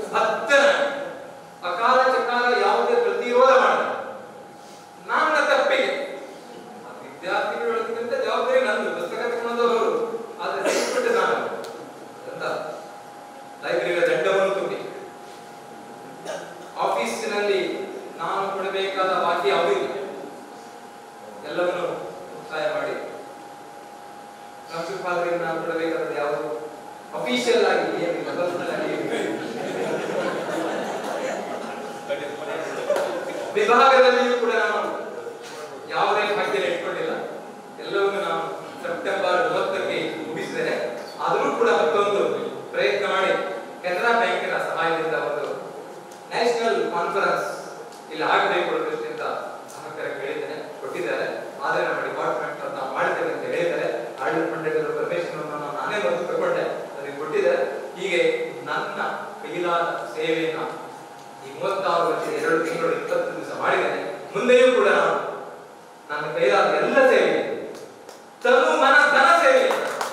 ಭತ್ತನ ಅಕಾಲ ಚಕಾರ ಯಾವುದೇ ಪ್ರತಿರೋಧ ಮಾಡಲ್ಲ ನನ್ನ ತಪ್ಪಿಗೆ ಆ ವಿದ್ಯಾರ್ಥಿಗಳೊಳಗಿಂತ ಜವಾಬ್ದಾರಿ ನಂದು ಪುಸ್ತಕ ತಗೊಂಡವರು ಆದ್ರೆ ಸಿಕ್ಬಿಟ್ಟು ನಾನು ಅಂತ ಲೈಬ್ರರಿಯ ದಂಡವನ್ನು ತುಂಬಿ ಆಫೀಸಿನಲ್ಲಿ ನಾನು ಕೊಡಬೇಕಾದ ಬಾಕಿ ಯಾವುದೂ ಇಲ್ಲ ಎಲ್ಲವನ್ನು ಮುಕ್ತಾಯ ಮಾಡಿ ಪ್ರಾಂಶುಪಾಲರಿಗೆ ನಾನು ಕೊಡಬೇಕಾದ ಯಾವುದು ಅಫಿಷಿಯಲ್ ಆಗಿ ಏನಿಲ್ಲ ಪರ್ಸನಲ್ ಆಗಿ ಏನಿಲ್ಲ. ವಿಭಾಗದಲ್ಲಿಯೂ ಕೂಡ ನಾನು ಯಾವುದೇ ಭಾಗ್ಯ ಇಟ್ಕೊಂಡಿಲ್ಲ ಎಲ್ಲವನ್ನು ನಾನು ಸೆಪ್ಟೆಂಬರ್ ಮೂವತ್ತಕ್ಕೆ ಮುಗಿಸಿದ್ದೇನೆ ಆದರೂ ಕೂಡ ಮತ್ತೊಂದು ಪ್ರಯತ್ನ ಮಾಡಿ ಕೆನರಾ ಬ್ಯಾಂಕಿನ ಸಹಾಯದಿಂದ ಒಂದು ನ್ಯಾಷನಲ್ ಕಾನ್ಫರೆನ್ಸ್ ಇಲ್ಲಿ ಆಗಬೇಕು ಅನ್ನೋ ದೃಷ್ಟಿಯಿಂದ ಸಹಕಾರ ಕೇಳಿದ್ದೇನೆ ಕೊಟ್ಟಿದ್ದಾರೆ ಆದರೆ ನಮ್ಮ ಡಿಪಾರ್ಟ್ಮೆಂಟ್ ನಾವು ಮಾಡ್ತೇವೆ ಅಂತ ಹೇಳಿದ್ದಾರೆ ಆಡಳಿತ ಮಂಡಳಿಗಳ ಪರ್ಮಿಷನ್ ನಾನೇ ಬಂದು ತಗೊಂಡೆ ಅದಕ್ಕೆ ಕೊಟ್ಟಿದ್ದಾರೆ ಹೀಗೆ ನನ್ನ ಕೈಲಾದ ಸೇವೆಯನ್ನ ಈ ಮೂವತ್ತಾರು ವರ್ಷ ಎರಡು ತಿಂಗಳು ಇಪ್ಪತ್ತು ದಿವಸ ಮಾಡಿದ್ದೇನೆ ಮುಂದೆಯೂ ಕೂಡ ನಾನು ನನ್ನ ಕೈಲಾದ ಎಲ್ಲ ಸೇವೆ ತನು ಮನ ಧನ ಸೇವೆ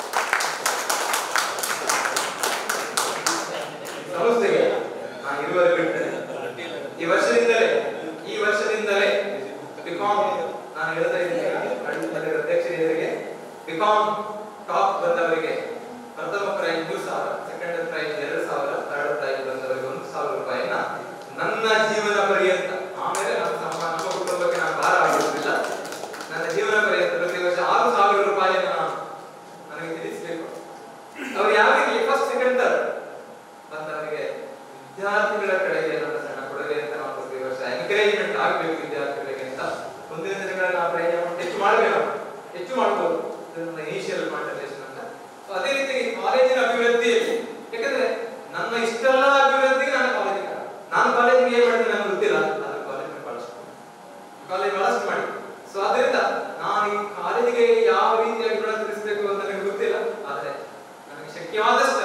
ಸಂಸ್ಥೆಗೆ ನಾನು ಇರುವವರೆಗೂ ಇರ್ತೇನೆ ಈ ವರ್ಷದಿಂದಲೇ ಈ ವರ್ಷದಿಂದಲೇ ಬಿಕಾಮ್ ನಾನು ಹೇಳ್ತಾ ಇದ್ದೀನಿ ಆಡಳಿತ ಮಂಡಳಿ ಅಧ್ಯಕ್ಷರಿಗೆ ಬಿಕಾಮ್ ಟಾಪ್ ಬಂದವರಿಗೆ ಪ್ರಥಮ ಪ್ರೈಸ್ ಮೂರು ಸಾವಿರ ಸೆಕೆಂಡ್ ಪ್ರೈಸ್ ಎರಡು ಸಾವಿರ ಥರ್ಡ್ ಪ್ರೈಸ್ ಬಂದವರಿಗೆ ಒಂದು ಸಾವಿರ ರೂಪಾಯಿನ ನನ್ನ ಜೀವನ ಪರ್ಯಂತ ಆಮೇಲೆ ನಮ್ಮ ನಮ್ಮ ನಮ್ಮ ಕುಟುಂಬಕ್ಕೆ ನಾನು ಭಾರ ಆಗಿರುವುದಿಲ್ಲ ನನ್ನ ಜೀವನ ಪರ್ಯಂತ ಪ್ರತಿ ವರ್ಷ ಆರು ಸಾವಿರ ರೂಪಾಯಿಯನ್ನು ನಾನು ನನಗೆ ತಿಳಿಸಬೇಕು ಅವ್ರು ಯಾವ ರೀತಿ ಫಸ್ಟ್ ಸೆಕೆಂಡ್ ಥರ್ಡ್ ಬಂದವರಿಗೆ ವಿದ್ಯಾರ್ಥಿಗಳ ಕಡೆಗೆ ನನ್ನ ಸಣ್ಣ ಕೊಡುಗೆ ಅಂತ ನಾವು ಪ್ರತಿ ವರ್ಷ ಎನ್ಕರೇಜ್ಮೆಂಟ್ ಆಗಬೇಕು ವಿದ್ಯಾರ್ಥಿಗಳಿಗೆ ಅಂತ ಮುಂದಿನ ದಿನಗಳಲ್ಲಿ ನಾವು ಪ್ರಯತ್ನ ಮಾಡಿ ಹೆಚ್ಚು ಮಾಡಬೇಕು ಹೆಚ್ಚು ಮಾಡ್ಬೋದು ಇದನ್ನ ಇನಿಷಿಯಲ್ ಕಾಂಟೆಸ್ಟೇಷನ್ ಅಂತ So ಅದೇ ರೀತಿ ಕಾಲೇಜಿನ ಅಭಿವೃದ್ಧಿಯಲ್ಲಿ ಯಾಕಂದ್ರೆ ನನ್ನ ಇಷ್ಟೆಲ್ಲ ಅಭಿವೃದ್ಧಿಗೆ ನನ್ನ ಕಾಲೇಜಿನ ನಾನು ಕಾಲೇಜಿಗೆ ಏನ್ ಮಾಡಿದ್ರೆ ನನಗೆ ಗೊತ್ತಿಲ್ಲ ಆದ್ರೆ ಕಾಲೇಜಿನ ಬಳಸ್ಕೊಂಡು ಕಾಲೇಜ್ ಬಹಳಷ್ಟು ಮಾಡಿ ಸೊ ಅದರಿಂದ ನಾನು ಈ ಕಾಲೇಜಿಗೆ ಯಾವ ರೀತಿಯಾಗಿ ಗುಣ ತಿಳಿಸಬೇಕು ಅಂತ ನನಗೆ ಗೊತ್ತಿಲ್ಲ ಆದ್ರೆ ನನಗೆ ಶಕ್ಯವಾದಷ್ಟು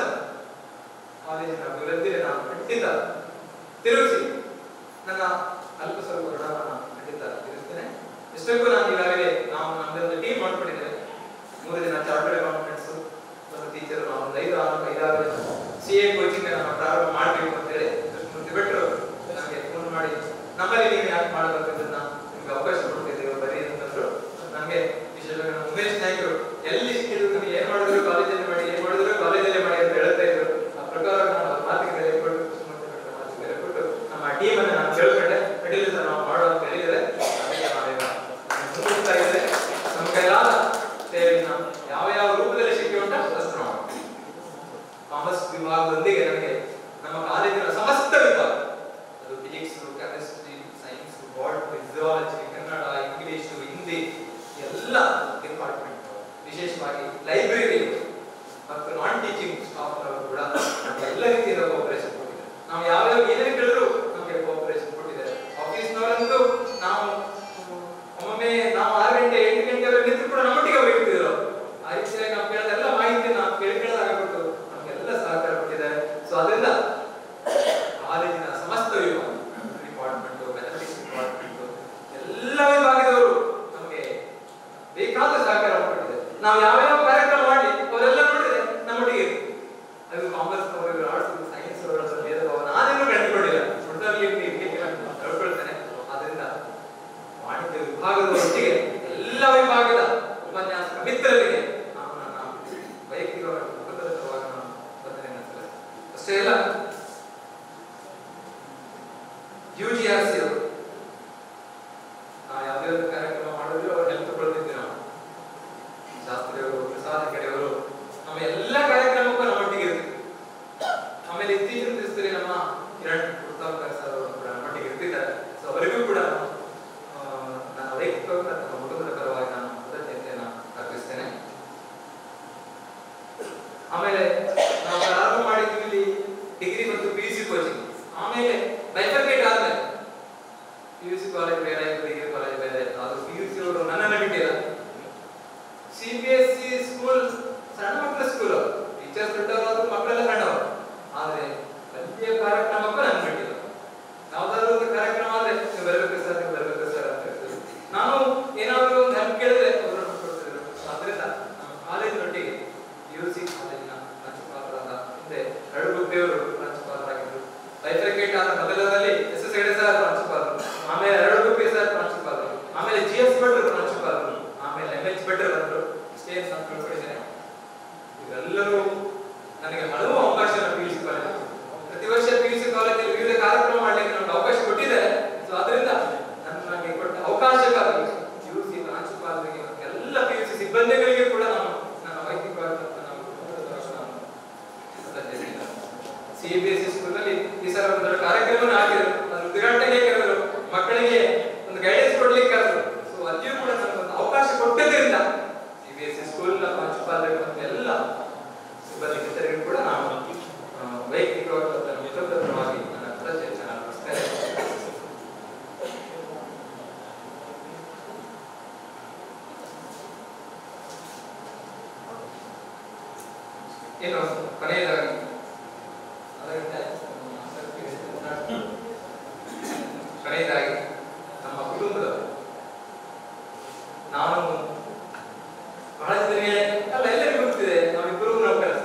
ಕಾಲೇಜಿನ ಅಭಿವೃದ್ಧಿಗೆ ನಾನು ಖಂಡಿತ ತಿರುಗಿಸಿ ನನ್ನ ಅಲ್ಪ ಸ್ವಲ್ಪ ಋಣವನ್ನು ಖಂಡಿತ ತಿಳಿಸ್ತೇನೆ ಇಷ್ಟಕ್ಕೂ ನಾನು ಈಗಾಗಲೇ ನಾವು ನಮ್ಮದೊಂದು ಟೀಮ್ ಮಾಡ್ಕೊಂಡಿದ್ದೇವೆ ಮೂರು ದಿನ ಚಾರ್ಟರ್ಡ್ ಅಕೌಂಟೆಂಟ್ಸ್ ಒಂದು ಟೀಚರ್ ನಾವು ಒಂದು ಐದು ಆರು ಐದಾರು ಸಿ ಎ ಕೋಚಿಂಗ್ ನಾವು ಪ್ರಾರಂಭ ಮಾಡಬೇಕು ಅಂತ ಹೇಳಿ ಮುಂದೆ ಬಿಟ್ಟರು ನನಗೆ ಫೋನ್ ಮಾಡಿ ನಮ್ಮಲ್ಲಿ ನೀವು ಯಾಕೆ ಮಾಡಬೇಕು ಇದನ್ನ ನಿಮ್ಗೆ ಅವಕಾಶ ಕೊಡ್ತಿದ್ದೇವೆ ಬರೀ ಅಂತಂದ್ರು ನನಗೆ ವಿಶೇಷವಾಗಿ ನಮ್ಮ ಉಮೇಶ್ ನಾಯ್ಕರು ಎಲ್ಲಿ ಸಿಕ್ಕಿದ್ರು ನೀವು ಏನ್ ಮಾಡಿದ್ರು ಕಾಲೇಜಲ್ಲಿ ಮಾಡಿ ಏನ್ ಮಾಡಿದ್ರು ಕಾಲೇಜಲ್ಲೇ ಮಾಡಿ ಅಂತ ಹೇಳ್ತಾ ಇದ್ರು ಆ ಪ್ರಕಾರ ನಾನು ಅವ್ರ ಮಾತಿಗೆ ಬೆಲೆ ಕೊಟ್ಟು ಸುಮಂತ್ ಭಟ್ರ ಮಾತಿಗೆ ಬೆಲೆ ಕೊಟ್ಟು ನಮ್ಮ ಟೀಮ್ ಅನ್ನು ನಾನು ಕೇಳ್ಕೊಂಡೆ ಅಡ್ಡಿಲ್ಲ ಸರ್ ನಾವು ಮಾಡುವ ಅಂತ ಹೇಳಿದರೆ ಅದಕ್ಕೆ ನಾವೀಗ ಮುಂದುವರಿಸ್ತಾ ಇದ್ರೆ ನಮ್ಮ ಕೈಲಾದ ಸೇವೆಯನ್ನ ಯಾವ ಯಾವ ರೂಪದಲ್ಲಿ ಶಕ್ತಿ ಉಂಟ ಅದಷ್ಟು ನಾವು ಮಾಡ್ತೀವಿ. ಕಾಮರ್ಸ್ ವಿಭಾಗದೊಂದಿಗೆ ನನಗೆ ನಮ್ಮ ಕಾಲೇಜಿನ ಸಮಸ್ತ ವಿಭಾಗ ಅದು ಫಿಸಿಕ್ಸ್ ಕೆಮಿಸ್ಟ್ರಿ ಸೈನ್ಸ್ ಬಾಟ್ ಫಿಸಿಯಾಲಜಿ ಕನ್ನಡ ಇಂಗ್ಲಿಷ್ ಹಿಂದಿ ಎಲ್ಲ ಡಿಪಾರ್ಟ್ಮೆಂಟ್ ವಿಶೇಷವಾಗಿ ಲೈಬ್ರರಿ ಮತ್ತು ನಾನ್ ಟೀಚಿಂಗ್ ಸ್ಟಾಫ್ ನವರು ಕೂಡ ನಮ್ಗೆ ಎಲ್ಲ ರೀತಿಯಿಂದ ಕೋಪರೇಷನ್ ಕೊಟ್ಟಿದ್ದಾರೆ ನಾವು ಯಾವ್ಯಾವ ಏನೇ ಕೇಳಿದ್ರು ನಮಗೆ ಕೋಪರೇಷನ್ ಕೊಟ್ಟಿದ್ದಾರೆ ಆಫೀಸ್ನವರಂತೂ ನಾವು ಹ್ಮ್, ಒಮ್ಮೊಮ್ಮೆ ನಾವು ಆರು ಗಂಟೆ ಎಂಟು ಗಂಟೆವರೆಗೆ ನಿಂತು ಕೂಡ ನಮ್ಮೊಟ್ಟಿಗೆ ಹೋಗಿರ್ತಿದ್ರು ಆ ರೀತಿಯಾಗಿ ನಾವು ಕೇಳಿದ ಎಲ್ಲ ಮಾಹಿತಿ ನಾವು ಕೇಳಿ ಕೇಳಿದಾಗ ಕೊಟ್ಟು ನಮಗೆಲ್ಲ ಸಹಕಾರ ಕೊಟ್ಟಿದ್ದಾರೆ ಸೊ ಅದರಿಂದ ಕಾಲೇಜಿನ ಸಮಸ್ತ ವಿಭಾಗ ಡಿಪಾರ್ಟ್ಮೆಂಟ್ ಮ್ಯಾಥಮೆಟಿಕ್ಸ್ ಡಿಪಾರ್ಟ್ಮೆಂಟ್ ಎಲ್ಲ ವಿಭಾಗದವರು ನಮಗೆ ಬೇಕಾದ ಸಹಕಾರ ಕೊಟ್ಟಿದ್ದಾರೆ ನಾವು ಯಾವ ಯಾವ ಕಾರ್ಯಕ್ರಮ ಮಾಡಿ ಅವರೆಲ್ಲ ನೋಡಿದ್ರೆ ನಮ್ಮೊಟ್ಟಿಗೆ ಇರು. ಅದು ಕಾಮರ್ಸ್ ಅವರು ಆರ್ಟ್ಸ್ ಸೈನ್ಸ್ ಅವರು ಬೇರೆ ನಾನೇನು ಕಂಡುಕೊಂಡಿಲ್ಲ ಒಟ್ಟಲ್ಲಿ ಹೇಳ್ಕೊಳ್ತೇನೆ ಆದ್ರಿಂದ ವಾಣಿಜ್ಯ ವಿಭಾಗದವರೊಟ್ಟಿಗೆ ಎಲ್ಲ ವಿಭಾಗದ ಉಪನ್ಯಾಸಕ ಮಿತ್ರರಿಗೆ ನಾನು ನನ್ನ ವೈಯಕ್ತಿಕವಾಗಿ ಮುಖಪತ್ರವಾಗಿ ನಾನು ವಂದನೆಯನ್ನು ಸಲ್ಲಿಸ್ತೇನೆ ಅಷ್ಟೇ ಅಲ್ಲ ಯು ಜಿ ಆರ್ ಸಿ ಅವರು ನಾವು ಯಾವುದೇ ಒಂದು ಕಾರ್ಯಕ್ರಮ ಮಾಡಿದ್ರು ಅವ್ರು ಹೆಲ್ಪ್ ತಗೊಳ್ತಿದ್ವಿ ನಾವು ಶಾಸ್ತ್ರಿಯವರು ಪ್ರಸಾದ ಕಡೆಯವರು ನಮ್ಮ ಎಲ್ಲ ಕಾರ್ಯಕ್ರಮಕ್ಕೂ ನಮ್ಮೊಟ್ಟಿಗೆ ಇರ್ತಿದ್ರು ಆಮೇಲೆ ಇತ್ತೀಚಿನ ದಿವಸದಲ್ಲಿ ನಮ್ಮ ಕಿರಣ್ ಉತ್ತಮ್ ಸರ್ ಅವರು ಕೂಡ ನಮ್ಮೊಟ್ಟಿಗೆ ಇರ್ತಿದ್ದಾರೆ ಸೊ ಅವರಿಗೂ ಕೂಡ ಆ, ನನ್ನ ವೈಯಕ್ತಿಕವಾಗಿ ಮತ್ತು ನಮ್ಮ ಕುಟುಂಬದ ಪರವಾಗಿ ನಾನು ಕೃತಜ್ಞತೆಯನ್ನು ಅರ್ಪಿಸ್ತೇನೆ ಆಮೇಲೆ ನಾವು ಪ್ರಾರಂಭ ಮಾಡಿದ್ವಿ ಇಲ್ಲಿ ಡಿಗ್ರಿ ಮತ್ತು ಪಿ ಯು ಸಿ ಕೋಚಿಂಗ್ ಆಮೇಲೆ ಬೈಫರ್ಕೇಟ್ ಆದ್ಮೇಲೆ ಪಿ ಯು ಸಿ ಕಾಲೇಜ್ ಬೇರೆ ಡಿಗ್ರಿ ಕಾಲೇಜ್ ಬೇರೆ ಅದು ಪಿ ಯು ಸಿ ಅವರು ನನ್ನನ್ನು ಬಿಟ್ಟಿಲ್ಲ C B S C school ಸಣ್ಣ ಮಕ್ಕಳ ಸ್ಕೂಲ್ ಟೀಚರ್ಸ್ ದೊಡ್ಡವರು ಮಕ್ಕಳೆಲ್ಲ ಸಣ್ಣವರು ಆದ್ರೆ ಪ್ರತಿಯ ಕಾರ್ಯಕ್ರಮಕ್ಕೂ ನಾನು ಬಿಟ್ಟಿಲ್ಲ ಯಾವ್ದಾದ್ರು ಒಂದು ಕಾರ್ಯಕ್ರಮ ಆದ್ರೆ ನೀವು ಬರ್ಬೇಕು ಸರ್ ನೀವು ಬರ್ಬೇಕು ಸರ್ ಅಂತ ಹೇಳ್ತಿದ್ರು ನಾನು ಏನಾದ್ರು ಒಂದು ಹೆಲ್ಪ್ ಕೇಳಿದ್ರೆ ಅವರು ಕೊಡ್ತಿದ್ರು ಆದ್ರಿಂದ ನಮ್ಮ ಕಾಲೇಜಿನೊಟ್ಟಿಗೆ ಯು ಸಿ ಕಾಲೇಜಿನ ಪ್ರಾಂಶುಪಾಲರಾದ ಹಿಂದೆ ರಡುಗುಪ್ಪೆಯವರು ಪ್ರಾಂಶುಪಾಲರಾಗಿದ್ರು ಮೊದಲದಲ್ಲಿ ಎಸ್ ಎಸ್ ಹೆಗಡೆ ಸರ್ ಪ್ರಾಂಶುಪಾಲರು ಆಮೇಲೆ ಎರಡು ಪಿ ಸರ್ ಪ್ರಾಂಶುಪಾಲರು ಆಮೇಲೆ ಜಿ ಎಸ್ ಭಟ್ರು ಪ್ರಾಂಶುಪಾಲರು ಆಮೇಲೆ ಎಂ ಎಚ್ ಭಟ್ರು ಬಂದ್ರು ಇಷ್ಟೇ ನಾನು ತಿಳ್ಕೊಂಡಿದ್ದೇನೆ ಇವರೆಲ್ಲರೂ ನನಗೆ ಹಲವು ಅವಕಾಶ ಪಿ ಯು ಸಿ ಕಾಲೇಜ್ ಪ್ರತಿ ವರ್ಷ ಪಿ ಯು ಸಿ ಕಾಲೇಜಲ್ಲಿ ವಿವಿಧ ಕಾರ್ಯಕ್ರಮ ಮಾಡಲಿಕ್ಕೆ ನಮ್ಗೆ ಅವಕಾಶ ಕೊಟ್ಟಿದ್ದಾರೆ ಸೊ ಅದರಿಂದ ನನ್ನ ನನಗೆ ಕೊಟ್ಟ ಅವಕಾಶಕ್ಕಾಗಿ ಪಿ ಯು ಸಿ ಪ್ರಾಂಶುಪಾಲರಿಗೆ ಮತ್ತು ಎಲ್ಲ ಪಿ ಯು ಸಿ ಸಿಬ್ಬಂದಿಗಳಿಗೆ ಕೂಡ ನಾನು ನನ್ನ ವೈಯಕ್ತಿಕವಾದಂತಹ ಸಿ ಬಿ ಎಸ್ ಸಿ ಸ್ಕೂಲಲ್ಲಿ ಈ ಸಲ ಒಂದು ದೊಡ್ಡ ಕಾರ್ಯಕ್ರಮವನ್ನು ಹಾಕಿದ್ರು ಅದು ಉದ್ಘಾಟನೆಗೆ ಕರೆದರು ಮಕ್ಕಳಿಗೆ ಒಂದು ಗೈಡೆನ್ಸ್ ಕೊಡ್ಲಿಕ್ಕೆ ಕರೆದರು ಸೊ ಅಲ್ಲಿಯೂ ಕೂಡ ನನಗೊಂದು ಅವಕಾಶ ಕೊಟ್ಟದ್ರಿಂದ ಸಿ ಬಿ ಎಸ್ ಸಿ ಸ್ಕೂಲ್ನ ಪ್ರಾಂಶುಪಾಲರಿಗೆ ಮತ್ತು ಎಲ್ಲ ಸಿಬ್ಬಂದಿ ಮಿತ್ರರಿಗೂ ಕೂಡ ನಾನು ಆ, ವೈಯಕ್ತಿಕವಾಗಿ ಮತ್ತು ನನ್ನ ಮಿತ್ರರ ಪರವಾಗಿ ನನ್ನ ಕೃತಜ್ಞತೆ ನಮಸ್ಕಾರ ಏನು ಕೊನೆಯದಾಗಿ ಅದರಿಂದ ಕೊನೆಯದಾಗಿ ನಮ್ಮ ಕುಟುಂಬದವರು ನಾನು ಬಹಳ ಜನ ಅಲ್ಲ ಎಲ್ಲರಿಗೂ ಗೊತ್ತಿದೆ ನಾವಿಬ್ಬರು ನೌಕರರು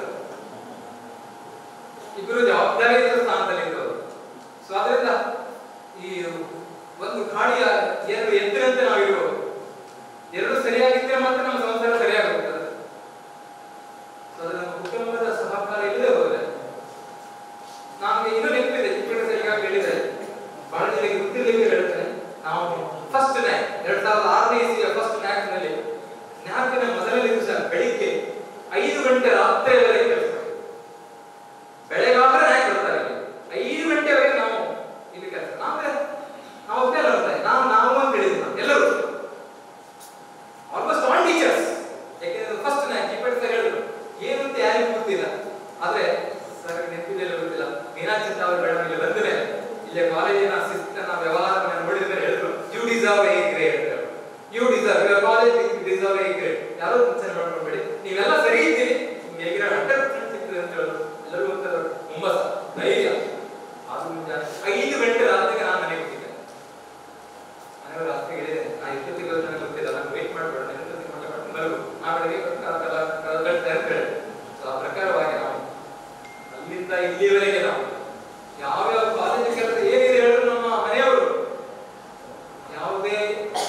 ಇಬ್ಬರು ಜವಾಬ್ದಾರಿಯುತ ಸ್ಥಾನದಲ್ಲಿ ಇದ್ದವರು ಸೊ ಅದರಿಂದ ಈ ಒಂದು ಗಾಡಿಯ ಎರಡು ಎತ್ತಿನಂತೆ ನಾವಿರುವುದು ಎರಡು ಸರಿಯಾಗಿದ್ದರೆ ಮಾತ್ರ ನಮ್ಮ ಸಂಸಾರ ಸರಿಯಾಗುತ್ತದೆ ಸೊ ಅದು ನಮ್ಮ ಕುಟುಂಬದ ಸಹಕಾರ ಇಲ್ಲದೆ ಹೋದರೆ ನಮಗೆ ಇನ್ನೂ ನೆನಪಿದೆ ಚಿಕ್ಕ ಈಗಾಗಲೇ ಹೇಳಿದೆ ಬಹಳ ಜನರಿಗೆ ಗೊತ್ತಿರಲಿಕ್ಕೆ ಹೇಳ್ತೇನೆ ನಾವು ಫಸ್ಟ್ ನ್ಯಾಕ್ ಎರಡ್ ಸಾವಿರದ ಆರನೇ ಇಸ್ವಿಯ ಫಸ್ಟ್ ನ್ಯಾಕ್ ನಲ್ಲಿ ನ್ಯಾಕಿನ ಮೊದಲನೇ ದಿವಸ ಬೆಳಿಗ್ಗೆ ಐದು ಗಂಟೆ ರಾತ್ರಿಯವರೆಗೆ ಕೆಲಸ ಬೆಳಗಾದ್ರೆ ನ್ಯಾಕ್ ಬರ್ತಾರೆ ಇಲ್ಲಿ. ಐದು ಗಂಟೆವರೆಗೆ ನಾವು ಇಲ್ಲಿ ಕೆಲಸ ನಾವೇ ನಾವು ಒಬ್ಬನೇ ಅಲ್ಲ ಬರ್ತಾರೆ ನಾವು ನಾವು ಅಂತ ಹೇಳಿದ್ವಿ ನಾವು ಎಲ್ಲರೂ ಆಲ್ಮೋಸ್ಟ್ ಆಲ್ ಟೀಚರ್ಸ್ ಯಾಕೆಂದ್ರೆ ಫಸ್ಟ್ ನ್ಯಾಕ್ ಇಪ್ಪತ್ತು ಸರ್ ಹೇಳಿದ್ರು ಏನು ಅಂತ ಯಾರಿಗೂ ಗೊತ್ತಿಲ್ಲ ಆದ್ರೆ ಸರ್ ನೆನಪಿದೆಲ್ಲ ಗೊತ್ತಿಲ್ಲ ಮೀನಾಕ್ಷಿ ಅವರು ಮೇಡಮ್ ಇಲ್ಲಿ ಬಂದ ಮೇಲೆ ಇಲ್ಲೇ ಕಾಲೇಜಿನ ಶಿಸ್ತನ ವ್ಯವಹಾರವನ್ನು ನೋಡಿದ ಮೇಲೆ ಹೇಳಿದ್ರು you deserve A grade you deserve your college deserve A grade ಯಾರೋ ಚಿಂತನೆ ಮಾಡ್ಕೊಳ್ಬೇಡಿ ನೀವೆಲ್ಲ ಸರಿ ಇದ್ದೀರಿ ನಿಮ್ಗೆ ಹೇಗಿರೋ ಹಂಡ್ರೆಡ್ ಪರ್ಸೆಂಟ್ ಸಿಗ್ತದೆ ಅಂತ ಹೇಳಿದ್ರು ಎಲ್ಲರೂ ಗೊತ್ತದ ಹುಮ್ಮಸ ಧೈರ್ಯ ಅದು ಮುಂಜಾನೆ ಐದು ಗಂಟೆ ರಾತ್ರಿಗೆ ನಾನು ಮನೆಗೆ ಹೋಗಿದ್ದೆ ಮನೆಯವರು ರಾತ್ರಿಗೆ ಹೇಳಿದೆ ನಾ ಎಷ್ಟೊತ್ತಿಗೆ ಹೋದ್ರೆ ನನಗೆ ಗೊತ್ತಿಲ್ಲ ನಾನು ವೇಟ್ ಮಾಡಬೇಡ ನಾನು ಎಷ್ಟೊತ್ತಿಗೆ ಮಟ್ಟ ಮಾಡ್ಕೊಂಡು ಬರಬೇಕು ಆ ಬೆಳಗ್ಗೆ ಬಂದು ಕಾಲ ಕಾಲ ಕಾಲ ಗಂಟೆ ಅಂತ ಹೇಳಿದೆ ಸೊ ಆ ಪ್ರಕಾರವಾಗಿ ನಾವು ಅಲ್ಲಿಂದ ಇಲ್ಲಿವರೆಗೆ ನಾವು ಯಾವ್ಯಾವ ಕಾಲೇಜ್ ಕೆಲಸ ಏನಿದೆ ಹೇಳಿದ್ರು ನಮ್ಮ ಮನೆಯವರು ಯಾವುದೇ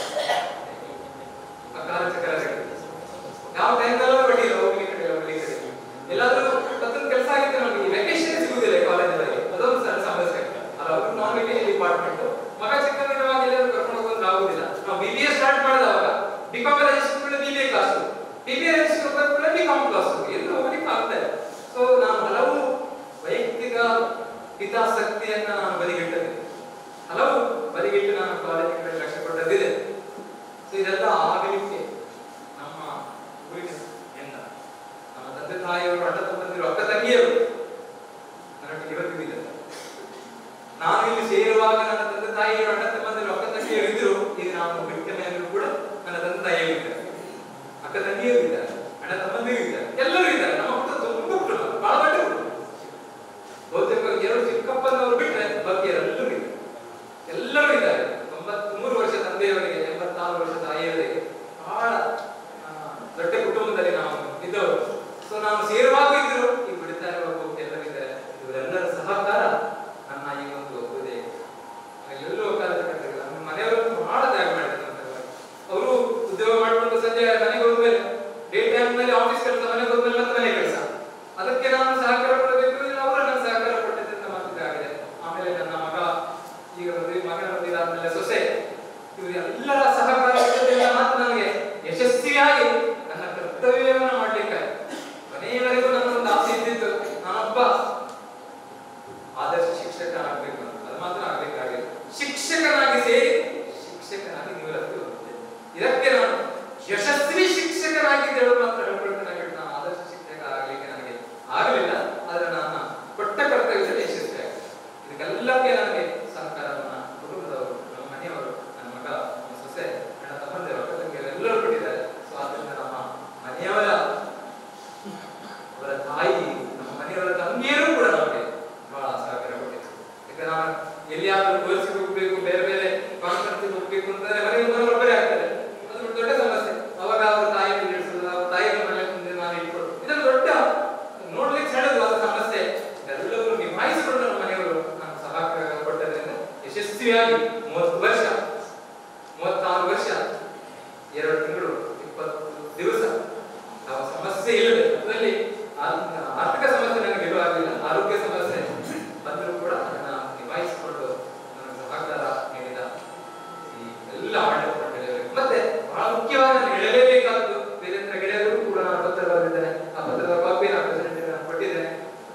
ಅಕಾರ ಚಕರಗಳು ಯಾವ ಟೈಮ್ನಲ್ಲೂ ಬಡ್ಡಿಲ್ಲ ಹೋಗ್ಲಿಕ್ಕೆ ಕಡೆ ಹೋಗ್ಲಿಕ್ಕೆ ಕಡೆ ಎಲ್ಲಾದ್ರೂ ಮತ್ತೊಂದು ಕೆಲಸ ಆಗಿತ್ತು ನಮಗೆ ವೆಕೇಶನ್ ಸಿಗುದಿಲ್ಲ ಕಾಲೇಜಲ್ಲಿ ಅದೊಂದು ಸಣ್ಣ ಸಮಸ್ಯೆ ಅಲ್ಲ ಅವರು ನಾನ್ ವೆಕೇಶನ್ ಡಿಪಾರ್ಟ್ಮೆಂಟ್ ಮಗ ಚಿಕ್ಕಂದಿರುವಾಗ ಎಲ್ಲರೂ ಕರ್ಕೊಂಡು ಹೋಗೋದು ಆಗುದಿಲ್ಲ ನಾವು ಬಿ ಬಿ ಎ ಸ್ಟಾರ್ಟ್ ಮಾಡಿದವಾಗ ಬಿ ಕಾಮ್ ರಿಜಿಸ್ಟರ್ ಕೂಡ B B A class B B A register ಕೂಡ ಬಿ ಕಾಮ್ ಕ್ಲಾಸ್ ಎಲ್ಲೂ ಹೋಗ್ಲಿಕ್ಕೆ ಆಗ್ತಾ ಇಲ್ಲ ಸೊ ನಾನು ಹಲವು ವೈಯಕ್ತಿಕ ಹಿತಾಸಕ್ತಿಯನ್ನ ನಾನು ಬದಿಗಿಟ್ಟದೆ ಹಲವು ಬದಿಗಿಟ್ಟು ನಾನು ಕಾಲೇಜಿನ ಕಡೆ ಲಕ್ಷ್ಯ ಕೊಟ್ಟದ್ದಿದೆ ಸೊ ಇದೆಲ್ಲ ಆಗಲಿಕ್ಕೆ ನಮ್ಮ ಊರಿನ ಎಂದ ನಮ್ಮ ತಂದೆ ತಾಯಿಯವರು ಅಣ್ಣ ತಮ್ಮಂದಿರು ಅಕ್ಕ ತಂಗಿಯರು ನನಗೆ ಇವತ್ತಿಗೂ ಇದೆ ನಾನು ಇಲ್ಲಿ ಸೇರುವಾಗ ನನ್ನ ತಂದೆ ತಾಯಿಯರು ಅಣ್ಣ ತಮ್ಮಂದಿರು ಅಕ್ಕ ತಂಗಿಯರು ಇದ್ರು ಈಗ ನಾನು ಬಿಟ್ಟ ಮೇಲೂ ಕೂಡ ನನ್ನ ತಂದೆ ತಾಯಿಯರು ಇದ್ದಾರೆ ಅಕ್ಕ ತಂಗಿಯರು ಇದ್ದಾರೆ ಅಣ್ಣ ತಮ್ಮಂದಿರು ಇದ್ದಾರೆ ಎಲ್ಲರೂ ಇದ್ದಾರೆ ನಮ್ಮ ಕುಟುಂಬ ತುಂಬ ಕುಟುಂಬ ಬಹಳ ದೊಡ್ಡ ಕುಟುಂಬ ಬಹುತೇಕ ಎರಡು ಚಿಕ್ಕಪ್ಪನವರು ಬಿಟ್ಟರೆ ಬಾಕಿ ಎಲ್ಲರೂ ಇದ್ದಾರೆ ಎಲ್ಲರೂ ಇದ್ದಾರೆ ತೊಂಬತ್ಮೂರು ವರ್ಷ ತಂದೆಯವರಿಗೆ ಎಂಬತ್ತಾರು ವರ್ಷ ತಾಯಿಯವರಿಗೆ ಬಹಳ ಆ, ದೊಡ್ಡ ಕುಟುಂಬದಲ್ಲಿ ನಾವು ಇದ್ದವರು ಸೊ ನಾವು ಸೇರುವಾಗ ಇದ್ರು ಈಗ ಬಿಡ್ತಾ ಇರುವಾಗ ಎಲ್ಲರೂ ಇದ್ದಾರೆ ಇವರೆಲ್ಲರ ಸಹಕಾರ ನನ್ನ ಈ ಒಂದು ಇದೆ ಎಲ್ಲೂ ಕಾಲೇಜ್ ಕಟ್ಟಿಲ್ಲ ನಮ್ಮ ಮನೆಯವರು ಬಹಳ ತ್ಯಾಗ ಮಾಡಿದ್ದಾರೆ ಅವರು ಉದ್ಯೋಗ ಮಾಡ್ಕೊಂಡು ಸಂಜೆ ಮನೆಗೆ ಹೋದ್ಮೇಲೆ ಡೇ ಟೈಮ್ ನಲ್ಲಿ ಆಫೀಸ್ ಕೆಲಸ ಮನೆಗೆ ಹೋದ್ಮೇಲೆ ಮತ್ತೆ ಮನೆ ಕೆಲಸ ಅದಕ್ಕೆ ನಾನು ಸಹಕಾರ ಕೊಡಬೇಕು ಇಲ್ಲ ಅವರು ನನ್ನ ಸಹಕಾರ ಕೊಟ್ಟಿದ್ದರಿಂದ ಮಾತ್ರ ಆಗಿದೆ ಆಮೇಲೆ ನನ್ನ ಮಗ ಈಗ ಮದುವೆ ಮಗನ ಮದುವೆ ಆದ್ಮೇಲೆ ಸೊಸೆ ಇವರು ಎಲ್ಲರ ಸಹಕಾರ ಕೊಟ್ಟಿದ್ದರಿಂದ ಮಾತ್ರ ನನಗೆ ಯಶಸ್ವಿಯಾಗಿ ನನ್ನ ಕರ್ತವ್ಯವನ್ನು ಮಾಡ್ಲಿಕ್ಕೆ ಕೊನೆಯವರೆಗೂ ನನ್ನ ಒಂದು ಆಸೆ ಇದ್ದಿತ್ತು ನಾನೊಬ್ಬ ಆದರ್ಶ ಶಿಕ್ಷಕನಾಗಬೇಕು ಅಂತ ಅದು ಮಾತ್ರ ಆಗ್ಬೇಕಾಗಿಲ್ಲ ಶಿಕ್ಷಕನಾಗಿ ಸೇರಿ ಶಿಕ್ಷಕನಾಗಿ ನಿವೃತ್ತಿ ಹೊಂದಿದೆ ಇದಕ್ಕೆ ನಾನು ಯಶಸ್ವಿ ಶಿಕ್ಷಕನಾಗಿ ಹೇಳಲು ಮಾತ್ರ ಹೇಳ್ಕೊಳ್ತೇನೆ ಬಿಟ್ಟು ನಾನು ಆದರ್ಶ ಶಿಕ್ಷಕ ಆಗ್ಲಿಕ್ಕೆ ನನಗೆ ಆಗಲಿಲ್ಲ ಆದ್ರೆ ನನ್ನ ಕೊಟ್ಟ ಕರ್ತವ್ಯದಲ್ಲಿ ಯಶಸ್ವಿ ಆಗಿದೆ ಇದಕ್ಕೆಲ್ಲಕ್ಕೆ ನನಗೆ ಸಹಕಾರವನ್ನ ಕುಟುಂಬದವರು ನಮ್ಮ ಮನೆಯವರು ನನ್ನ ಮಗ ನನ್ನ ಸೊಸೆ ನನ್ನ ತಮ್ಮಂದಿರು ಅಕ್ಕ ತಂಗಿಯರು ಎಲ್ಲರೂ ಕೊಟ್ಟಿದ್ದಾರೆ ಸೊ ಆದ್ರಿಂದ ನಮ್ಮ ಮನೆಯವರ ಅವರ ತಾಯಿ ನಮ್ಮ ಮನೆಯವರ ತಂಗಿಯರು ಕೂಡ ನಮಗೆ ಬಹಳ ಸಹಕಾರ ಕೊಟ್ಟಿದ್ರು ಯಾಕಂದ್ರೆ ನಾನು ಎಲ್ಲಿಯಾದ್ರೂ ಕೋರ್ಸಿಗೆ ಹೋಗ್ಬೇಕು ಬೇರೆ ಬೇರೆ ಕಾನ್ಫರೆನ್ಸ್ ಹೋಗ್ಬೇಕು ಅಂತಂದ್ರೆ ಮನೆಗೆ ಮನೆಯೊಬ್ಬರೇ ಆಗ್ತಾರೆ ಅದು ಒಂದು ದೊಡ್ಡ ಸಮಸ್ಯೆ ಅವಾಗ ಅವ್ರ ತಾಯಿ ನಿಲ್ಲಿಸೋದು ಅವ್ರ ತಾಯಿ ಮನೆ ಮುಂದೆ ನಾನು ಇಟ್ಕೊಂಡು ಇದೊಂದು ದೊಡ್ಡ ನೋಡ್ಲಿಕ್ಕೆ ಸಣ್ಣದು ಅದು ಸಮಸ್ಯೆ ಎಲ್ಲವೂ ನಿಭಾಯಿಸಿಕೊಂಡು ನಮ್ಮ ಮನೆಯವರು ನಾನು ಸಹಕಾರ ಕೊಟ್ಟು ಯಶಸ್ವಿಯಾಗಿ ಮೂವತ್ತು ವರ್ಷ ಮೂವತ್ತಾರು ವರ್ಷ ಎರಡು ತಿಂಗಳು ಇಪ್ಪತ್ತು ದಿವಸ ಯಾವ ಸಮಸ್ಯೆ ಇಲ್ಲದೆ ಅದರಲ್ಲಿ ಆ- ಆರ್ಥಿಕ ಸಮಸ್ಯೆ ನನಗೆ ಎದುರಾಗಲಿಲ್ಲ ಆರೋಗ್ಯ ಸಮಸ್ಯೆ ಬಂದರೂ ಕೂಡ ಅದನ್ನ ನಿಭಾಯಿಸಿಕೊಂಡು ನನಗೆ ಸಹಕಾರ ನೀಡಿದ ಈ ಎಲ್ಲ ಆಡಳಿತ ಮಂಡಳಿಯವರಿಗೆ ಮತ್ತೆ ಬಹಳ ಮುಖ್ಯವಾಗಿ ನಾನು ಹೇಳಲೇಬೇಕಾದ್ದು ವೀರೇಂದ್ರ ಗೆಳೆಯರು ಕೂಡ ನಾನು ಪತ್ರ ಬರೆದಿದ್ದೇನೆ ಆ ಪತ್ರದ ಕಾಪಿ ನಾನು ಪ್ರೆಸಿಡೆಂಟ್ ನಾನು ಕೊಟ್ಟಿದ್ದೇನೆ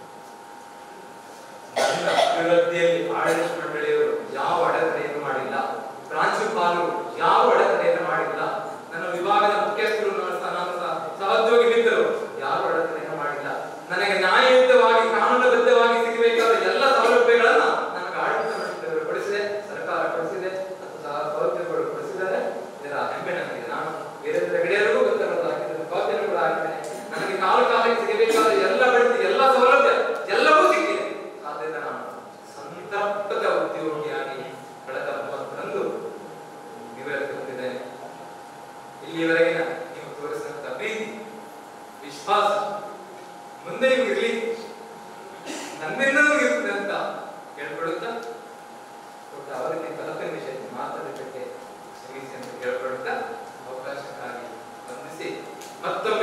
ನನ್ನ ಅಭಿವೃದ್ಧಿಯಲ್ಲಿ ಆಡಳಿತ ಮಂಡಳಿಯವರು ಯಾವ ಅಡೆತಡೆಯನ್ನು ಮಾಡಿಲ್ಲ ಪ್ರಾಂಶುಪಾಲರು ಯಾವ ಅಡೆತಡೆಯನ್ನು ಮಾಡಿಲ್ಲ ನನ್ನ ವಿಭಾಗದ ಮುಖ್ಯಸ್ಥರು ನನ್ನ ಸಹ- ನನ್ನ ಸಹ ಸಹೋದ್ಯೋಗಿ ಮಿತ್ರರು ಯಾವ ಅಡೆತಡೆಯನ್ನು ಮಾಡಿಲ್ಲ ನನಗೆ ನ್ಯಾಯಯುತವಾಗಿ ಕಾನೂನುಬದ್ಧವಾಗಿ ಸಿಗಬೇಕಾದ ಎಲ್ಲ ಸೌಲಭ್ಯಗಳನ್ನ ನನಗೆ ಆಡಳಿತ ಮಂಡಳಿಯವರು ಕೊಡಿಸಿದೆ ಸರ್ಕಾರ ಕೊಡಿಸಿದೆ ಮತ್ತು ಸಹ ಸಹೋದ್ಯೋಗಿಗಳು ಕೊಡಿಸಿದ್ದಾರೆ ಇದರ ಹೆಮ್ಮೆ ನನಗೆ ನಾನು ವೀರೇಂದ್ರ ಗೆಳೆಯರಿಗೂ ಗೊತ್ತಿರೋದು ಹಾಕಿದ್ದೇನೆ ಕಾಪಿಯನ್ನು ಕೂಡ ಹಾಕಿದ್ದೇನೆ ನನಗೆ ಕಾಲ ಕಾಲಕ್ಕೆ ಸಿಗಬೇಕಾದ ಎಲ್ಲ ಬಡ್ತಿ ಎಲ್ಲ ಸೌಲಭ್ಯ ಎಲ್ಲವೂ ಸಿಕ್ಕಿದೆ ಆದ್ದರಿಂದ ನಾನು ಸಂತೃಪ್ತ ಉದ್ಯೋಗಿಯಾಗಿ ಕಳೆದ ಮೂವತ್ತರಂದು ನಿವೃತ್ತಿ ಹೊಂದಿದ್ದೇನೆ ಇಲ್ಲಿಯವರೆಗಿನ ನೀವು ತೋರಿಸಿದಂತ ಪ್ರೀತಿ ವಿಶ್ವಾಸ ಮುಂದೆಯೂ ಇರಲಿ ನನ್ನಿಂದಲೂ ಇರ್ತದೆ ಅಂತ ಹೇಳ್ಕೊಡುತ್ತಾ ಕೊಟ್ಟ ಅವರಿಗೆ ಕಲ್ಪನೆ ವಿಷಯಕ್ಕೆ ಮಾತಾಡಲಿಕ್ಕೆ ಶ್ರಮಿಸಿ ಅಂತ ಕೇಳ್ಕೊಡುತ್ತಾ ಅವಕಾಶಕ್ಕಾಗಿ ವಂದಿಸಿ ಮತ್ತೊಮ್ಮೆ